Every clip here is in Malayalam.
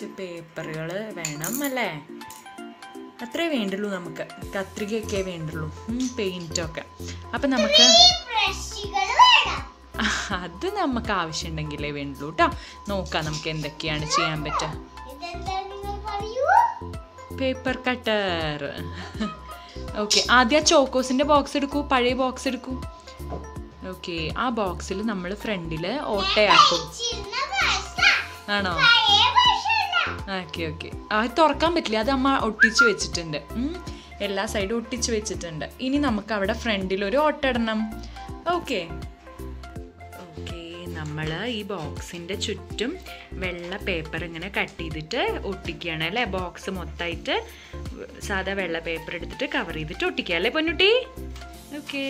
കുറച്ച് പേപ്പറുകൾ വേണം അല്ലേ അത്രേ വേണ്ടുള്ളൂ നമുക്ക് കത്രികയൊക്കെ വേണ്ടുള്ളൂ പെയിൻറ്റൊക്കെ അപ്പം നമുക്ക് ബ്രഷുകൾ വേണം അത് നമുക്ക് ആവശ്യമുണ്ടെങ്കിലേ വേണ്ടുള്ളൂ കേട്ടോ നോക്കാം നമുക്ക് എന്തൊക്കെയാണ് ചെയ്യാൻ പറ്റുക ഇതെന്താ നിങ്ങൾ പറയൂ പേപ്പർ കട്ടർ ഓക്കെ ആദ്യം ആ ചോക്കോസിൻ്റെ ബോക്സ് എടുക്കൂ പഴയ ബോക്സ് എടുക്കൂ ഓക്കെ ആ ബോക്സിൽ നമ്മൾ ഫ്രണ്ടിൽ ഓട്ടയാക്കും ചിന്ന ഭാഷ ആണോ പഴയ ഭാഷയല്ല ഓക്കെ ഓക്കെ അത് തുറക്കാൻ പറ്റില്ല അത് അമ്മ ഒട്ടിച്ച് വെച്ചിട്ടുണ്ട് ഉം. എല്ലാ സൈഡും ഒട്ടിച്ച് വെച്ചിട്ടുണ്ട് ഇനി നമുക്ക് അവിടെ ഫ്രണ്ടിൽ ഒരു ഓട്ട ഇടണം ഓക്കെ ഓക്കെ നമ്മൾ ഈ ബോക്സിൻ്റെ ചുറ്റും വെള്ള പേപ്പർ ഇങ്ങനെ കട്ട് ചെയ്തിട്ട് ഒട്ടിക്കുകയാണ് അല്ലേ ബോക്സ് മൊത്തമായിട്ട് സാധാ വെള്ള പേപ്പർ എടുത്തിട്ട് കവർ ചെയ്തിട്ട് ഒട്ടിക്കുക അല്ലേ പൊന്നുട്ടി ഓക്കെ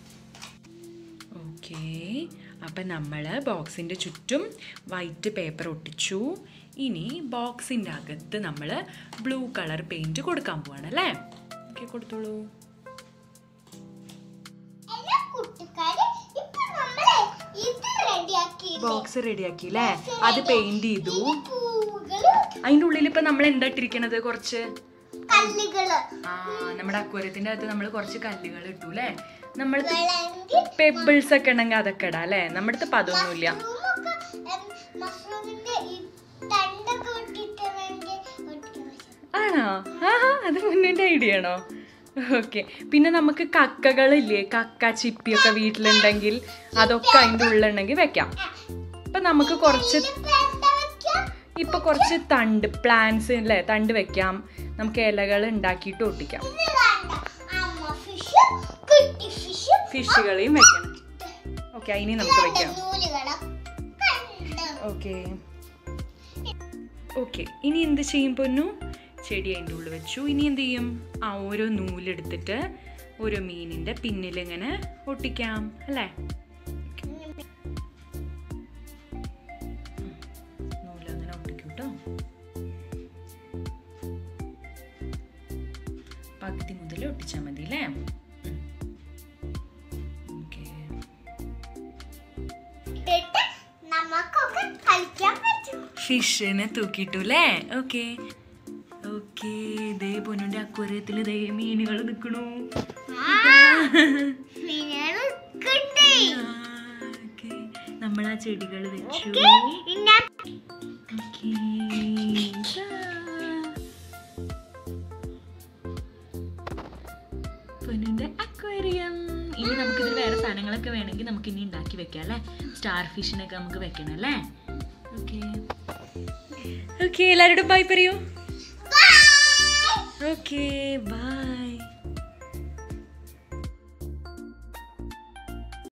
ഓക്കെ അപ്പം നമ്മൾ ബോക്സിൻ്റെ ചുറ്റും വൈറ്റ് പേപ്പർ ഒട്ടിച്ചു ഇനി ബോക്സിൻ്റെ അകത്ത് നമ്മൾ ബ്ലൂ കളർ പെയിൻറ്റ് കൊടുക്കാൻ പോവാണ് അല്ലേ ഓക്കെ കൊടുത്തോളൂ എല്ലാ കൂട്ടുകാരെ ഇപ്പൊ നമ്മളെ ഇത് റെഡിയാക്കി ബോക്സ് റെഡിയാക്കി അല്ലേ അത് പെയിൻറ് ചെയ്തു പൂവുകള് അതിൻ്റെ ഉള്ളിൽ ഇപ്പം നമ്മൾ എന്താ ഇട്ടിരിക്കണത് കുറച്ച് കല്ലുകള് ആ നമ്മുടെ അക്വരത്തിൻ്റെ അകത്ത് നമ്മൾ കുറച്ച് കല്ലുകൾ ഇട്ടു അല്ലേ നമ്മൾ വേണമെങ്കിൽ പെബിൾസ് ഒക്കെ ഉണ്ടെങ്കിൽ അതൊക്കെ ഇടാം അല്ലേ നമ്മുടെ അടുത്ത് ഇപ്പം അതൊന്നുമില്ല മഷ്റൂമൊക്കെ എം, മഷ്റൂമിന്റെ ഈ തണ്ടൊക്കെ ഒട്ടിട്ട് വേണമെങ്കിൽ ഒട്ടിക്കാൻ പറ്റും. ആണോ ആഹാ അത് മുന്നിൻ്റെ ഐഡിയ ആണോ ഓക്കെ പിന്നെ നമുക്ക് കക്കകളില്ലേ കക്ക ചിപ്പിയൊക്കെ വീട്ടിലുണ്ടെങ്കിൽ അതൊക്കെ അതിൻ്റെ ഉള്ളിലുണ്ടെങ്കിൽ വെക്കാം ഇപ്പം നമുക്ക് കുറച്ച് ഇപ്പൊ എന്താ വെക്കാം? ഇപ്പൊ കുറച്ച് തണ്ട് പ്ലാന്റ്സ് അല്ലേ തണ്ട് വെക്കാം നമുക്ക് ഇലകൾ ഉണ്ടാക്കിയിട്ട് ഒട്ടിക്കാം ഇത് വേണ്ട. അമ്മ ഫിഷും കുട്ടി ഫിഷും ഫിഷുകളെയും വെക്കണം ഓക്കെ അതിനെ നമുക്ക് വെക്കാം നൂലുകളും കണ്ട് ഓക്കെ ഓക്കെ ഇനി എന്ത് ചെയ്യും പൊന്നു ചെടി അതിൻ്റെ ഉള്ളിൽ വെച്ചു ഇനി എന്ത് ചെയ്യും ആ ഓരോ നൂലെടുത്തിട്ട് ഓരോ മീനിൻ്റെ പിന്നിലിങ്ങനെ ഒട്ടിക്കാം അല്ലേ നൂല് അങ്ങനെ ഒട്ടിക്കും കേട്ടോ പകുതി മുതൽ ഒട്ടിച്ചാൽ മതി അല്ലേ ഓക്കെ ഇട്ടിട്ട് നമുക്കൊക്കെ കളിക്കാൻ പറ്റും ഫിഷിനെ തൂക്കിട്ടു അല്ലേ ഓക്കെ ഓക്കെ ദേ പൊന്നുന്റെ അക്വറിയത്തിൽ ദേ മീനുകൾ നിൽക്കണു മീനുകൾ കിട്ടി നമ്മൾ ആ ചെടികൾ വെച്ചു ഇന്ന ഓക്കേ. ദാ. പൊന്നുന്റെ അക്വേറിയം ഇനി നമുക്ക് ഇതിൽ വേറെ സാധനങ്ങളൊക്കെ വേണമെങ്കിൽ നമുക്ക് ഇനി ഉണ്ടാക്കി വെക്കാം അല്ലേ സ്റ്റാർ ഫിഷിനൊക്കെ നമുക്ക് വെക്കണം അല്ലേ ഓക്കെ ഓക്കെ എല്ലാവരോടും ബൈ പറയൂ ഓക്കെ ബൈ